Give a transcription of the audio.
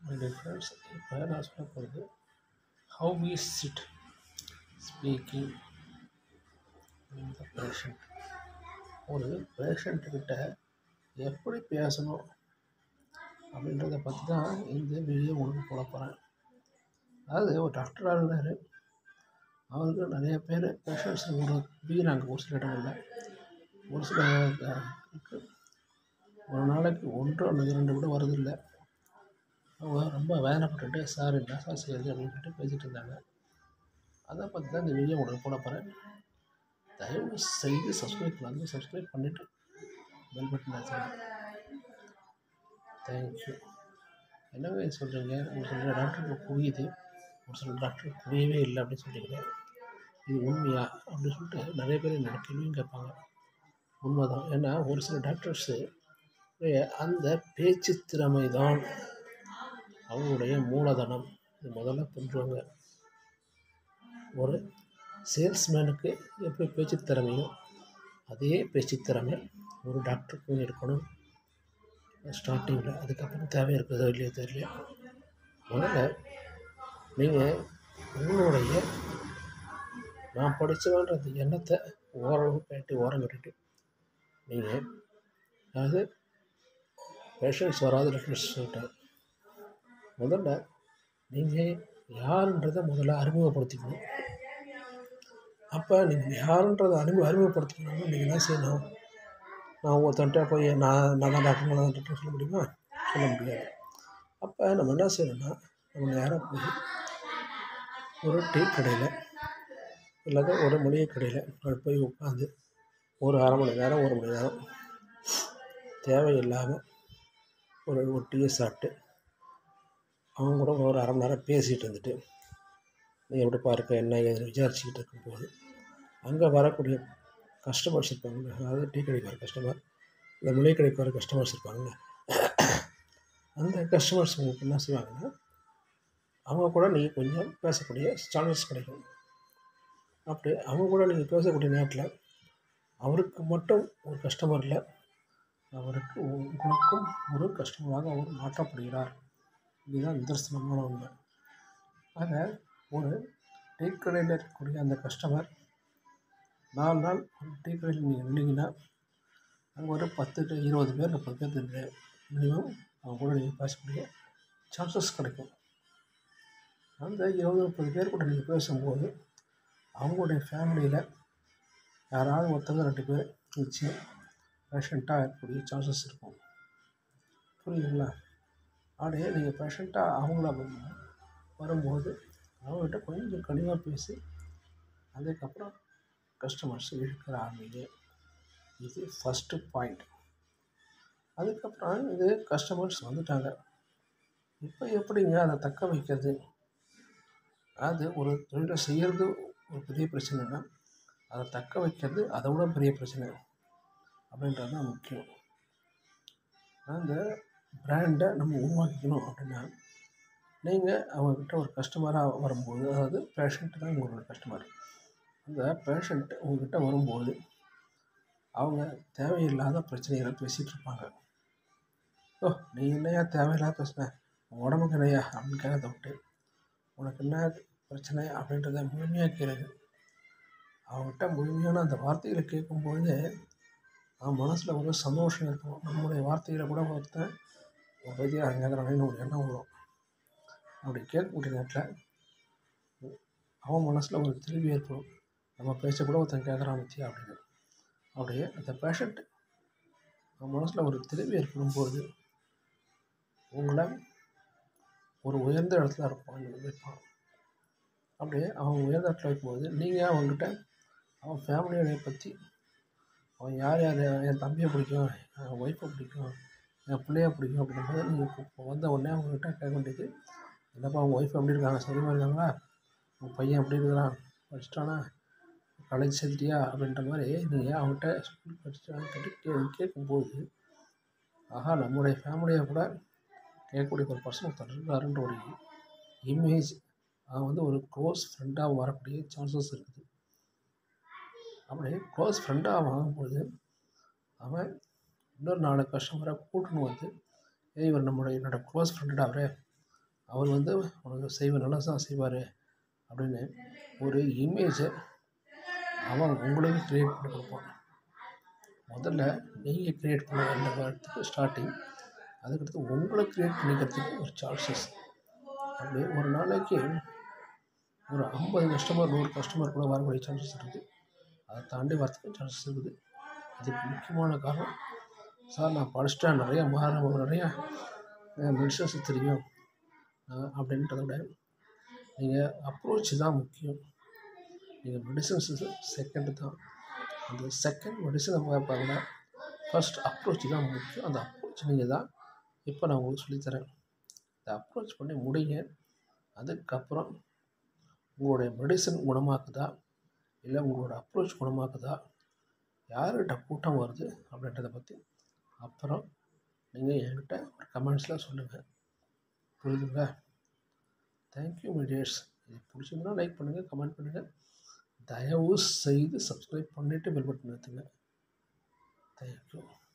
my dear friends இப்போ நான் சொல்ல போகிறது ஹவு இஸ் இட் ஸ்பீக்கிங் இந்த பேஷண்ட் ஒரு பேஷண்ட்டுக்கிட்ட எப்படி பேசணும் அப்படின்றத பற்றி தான் இந்த வீடியோ உங்களுக்கு போட போகிறேன் அதாவது ஒரு டாக்டராக இருந்தார் அவருக்கு நிறைய பேர் பேஷண்ட்ஸ் ஒரு பிடிக்கிறாங்க ஒரு சில இடங்களில் ஒரு சில இதுக்கு ஒரு நாளைக்கு ஒன்று அல்லது இரண்டு கூட வரதில்லை அவங்க ரொம்ப வேதனைப்பட்டுட்டு சார் என்ன சார் செய்யுது அப்படின்னு சொல்லிட்டு பேசிகிட்டு இருந்தாங்க அதை பற்றி தான் இந்த வீடியோ உங்களுக்கு போட போகிறேன் தயவு செய்து சப்ஸ்கிரைப் பண்ணாங்க சப்ஸ்கிரைப் பண்ணிவிட்டு பெல் பட்டன் வச்சுருங்க தேங்க்யூ என்னங்க இது சொல்கிறீங்க ஒரு சில டாக்டருக்கு புரியுது ஒரு சில டாக்டருக்கு புரியவே இல்லை அப்படின்னு சொல்லிக்கிறேன் இது உண்மையா அப்படின்னு சொல்லிட்டு நிறைய பேர் என்னோட கேள்வியும் கேட்பாங்க உண்மைதான் ஏன்னா ஒரு சில டாக்டர்ஸு அந்த பேச்சு திறமை தான் அவங்களுடைய மூலதனம் இது முதல்ல புரிஞ்சுவாங்க ஒரு சேல்ஸ்மேனுக்கு எப்படி பேச்சு திறமையோ அதே பேச்சு திறமை ஒரு டாக்டருக்கும் இருக்கணும் ஸ்டார்டிங்கில் அதுக்கப்புறம் தேவை இருக்குதோ இல்லையோ தெரியல முதல்ல நீங்கள் உங்களுடைய நான் படித்தவன்ற அந்த எண்ணத்தை ஓரளவு கேட்டு ஓரம் கட்டிட்டு நீங்கள் அதாவது பேஷண்ட்ஸ் வராத ரெஃபரன்ஸ் சொல்லிட்டேன் முதல்ல நீங்கள் யாருன்றதை முதல்ல அறிமுகப்படுத்திக்கணும் அப்போ நீங்கள் யாருன்றதை அறிமுக அறிமுகப்படுத்திக்கணும்னா நீங்கள் என்ன செய்யணும் நான் ஒருத்தன்ட்ட போய் நான் நான் தான் டாக்டர் நான் தான் டாக்டர் சொல்ல முடியுமா சொல்ல முடியாது அப்போ நம்ம என்ன செய்யணும்னா நம்ம நேராக போய் ஒரு டீ கடையில் இல்லாத ஒரு மளிகை கடையில் போய் உட்காந்து ஒரு அரை மணி நேரம் ஒரு மணி நேரம் தேவையில்லாமல் ஒரு ஒரு டீயை சாப்பிட்டு அவங்க கூட ஒரு அரை மணி நேரம் பேசிகிட்டு இருந்துட்டு நீ எப்படிப்பா இருக்க என்ன ஏதுன்னு விசாரிச்சுக்கிட்டு இருக்கும்போது அங்கே வரக்கூடிய கஸ்டமர்ஸ் இருப்பாங்கள்ல அதாவது டீ கடைக்கு வர கஸ்டமர் இந்த மளிகை கடைக்கு வர கஸ்டமர்ஸ் இருப்பாங்கள்ல அந்த கஸ்டமர்ஸ் உங்களுக்கு என்ன செய்வாங்கன்னா அவங்க கூட நீங்கள் கொஞ்சம் பேசக்கூடிய சான்சஸ் கிடைக்கும் அப்படி அவங்க கூட நீங்கள் பேசக்கூடிய நேரத்தில் அவருக்கு மட்டும் ஒரு கஸ்டமர் இல்லை அவருக்கு உங்களுக்கும் ஒரு கஸ்டமராக அவர் மாற்றப்படுகிறார் இதுதான் நிதர்சனமான உண்மை ஆக ஒரு டீ கடையில் இருக்கக்கூடிய அந்த கஸ்டமர் நாலு நாள் ஒரு டீ கடையில் நீங்கள் நின்னீங்கன்னா அங்கே ஒரு பத்து டு இருபது பேர் முப்பது பேர் தெரிஞ்சு மினிமம் அவங்க கூட நீங்கள் பேசக்கூடிய சான்சஸ் கிடைக்கும் அந்த இருபது முப்பது பேர் கூட நீங்கள் பேசும்போது அவங்களுடைய ஃபேமிலியில் யாராவது ஒருத்தங்க ரெண்டு பேர் நிச்சயம் பேஷண்ட்டாக இருக்கக்கூடிய சான்சஸ் இருக்கும் புரியுதுங்களா அப்படியே நீங்கள் பேஷண்ட்டாக அவங்கள வரும்போது அவங்ககிட்ட கொஞ்சம் கனிவாக பேசி அதுக்கப்புறம் கஸ்டமர்ஸ் இழுக்கிற ஆரம்பிங்க இது ஃபஸ்ட்டு பாயிண்ட் அதுக்கப்புறம் இது கஸ்டமர்ஸ் வந்துட்டாங்க இப்போ எப்படிங்க அதை தக்க வைக்கிறது அது ஒரு தொழிலை செய்கிறது ஒரு பெரிய பிரச்சனைனா அதை தக்க வைக்கிறது அதை விட பெரிய பிரச்சனை அப்படின்றது தான் முக்கியம் அந்த பிராண்டை நம்ம உருவாக்கிக்கணும் அப்படின்னா நீங்கள் அவங்கக்கிட்ட ஒரு கஸ்டமராக வரும்போது அதாவது பேஷண்ட்டு தான் உங்களோட கஸ்டமர் அந்த பேஷண்ட் உங்கள்கிட்ட வரும்போது அவங்க தேவையில்லாத பிரச்சனைகளை பேசிகிட்டு இருப்பாங்க ஓ நீ என்னையா தேவையில்லாத பிரச்சனை உடம்புக்கு என்னையா அப்படின்னு கேட்க விட்டு உனக்கு என்ன பிரச்சனை அப்படின்றத முழுமையாக கேளுங்க அவங்ககிட்ட முழுமையான அந்த வார்த்தைகளை கேட்கும்பொழுது அவன் மனசில் ஒரு சந்தோஷம் இருக்கும் நம்மளுடைய வார்த்தைகளை கூட ஒருத்தன் ஒரு வைத்தியாக கேட்குறாங்கன்னு ஒரு எண்ணம் வரும் அப்படி கேட்கக்கூடிய நேரத்தில் அவன் மனசில் ஒரு தெளிவு ஏற்படும் நம்ம பேச கூட ஒருத்தன் கேட்குறான் வச்சு அப்படின்னு அப்படியே அந்த பேஷண்ட் அவன் மனசில் ஒரு தெளிவு ஏற்படும் போது உங்களை ஒரு உயர்ந்த இடத்துல இருப்பான் வைப்பான் அப்படியே அவன் உயர்ந்த இடத்துல வைக்கும்போது நீங்கள் அவங்ககிட்ட அவன் ஃபேமிலியோடைய பற்றி அவன் யார் யார் என் தம்பியை பிடிக்கும் என் ஒய்ஃபை பிடிக்கும் என் பிள்ளைய பிடிக்கும் அப்படின்றது நீங்கள் இப்போ வந்த உடனே அவங்ககிட்ட கேட்க வேண்டியது என்னப்பா அவங்க ஒய்ஃப் எப்படி இருக்காங்க சரிமா இருக்காங்களா உங்கள் பையன் எப்படி இருக்கிறான் படிச்சிட்டானா காலேஜ் சேர்த்துட்டியா அப்படின்ற மாதிரி நீங்கள் அவங்ககிட்ட ஸ்கூல் படிச்சிட்டான்னு கேட்டு கேட்கும்போது ஆஹா நம்முடைய ஃபேமிலியை கூட கேட்கக்கூடிய ஒரு பர்சன் ஒருத்தர் இருக்காருன்ற ஒரு இமேஜ் அவன் வந்து ஒரு க்ளோஸ் ஃப்ரெண்டாக வரக்கூடிய சான்சஸ் இருக்குது அப்படி க்ளோஸ் ஃப்ரெண்டாக வாங்கும்போது அவன் இன்னொரு நாலு கஸ்டமரை கூட்டின்னு வந்து ஏய் இவர் நம்மளோட என்னோடய க்ளோஸ் ஃப்ரெண்டுடா அவரே அவர் வந்து உனக்கு செய்வார் நல்லா தான் செய்வார் அப்படின்னு ஒரு இமேஜை அவன் உங்களுக்கு க்ரியேட் பண்ணி கொடுப்பான் முதல்ல நீங்கள் க்ரியேட் பண்ண வேண்டியதுக்கு ஸ்டார்டிங் அதுக்கடுத்து உங்களை க்ரியேட் பண்ணிக்கிறதுக்கு ஒரு சான்சஸ் அப்படி ஒரு நாளைக்கு ஒரு ஐம்பது கஸ்டமர் நூறு கஸ்டமர் கூட வரக்கூடிய சான்சஸ் இருக்குது அதை தாண்டி வரத்துக்கு சான்சஸ் இருக்குது அதுக்கு முக்கியமான காரணம் சார் நான் படிச்சுட்டேன் நிறையா மாற நிறையா மெடிசன்ஸ் தெரியும் அஹ் அப்படின்றத விட நீங்கள் அப்ரோச் தான் முக்கியம் நீங்கள் மெடிசன்ஸ் செகண்டு தான் அந்த செகண்ட் மெடிசனை பார்ப்பாங்க ஃபர்ஸ்ட் அப்ரோச் தான் முக்கியம் அந்த அப்ரோச் நீங்கள் தான் இப்போ நான் உங்களுக்கு சொல்லித்தரேன் இந்த அப்ரோச் பண்ணி முடிங்க அதுக்கப்புறம் உங்களுடைய மெடிசன் குணமாக்குதா இல்லை உங்களோட அப்ரோச் குணமாக்குதா யார்கிட்ட கூட்டம் வருது அப்படின்றத பற்றி அப்புறம் நீங்கள் என்கிட்ட ஒரு கமெண்ட்ஸில் சொல்லுங்கள் புரியுதுங்களா தேங்க்யூ மீடியர்ஸ் இது பிடிச்சிருந்தா லைக் பண்ணுங்கள் கமெண்ட் பண்ணுங்கள் தயவு செய்து சப்ஸ்கிரைப் பண்ணிவிட்டு பெல் பட்டன் எடுத்துங்க தேங்க்யூ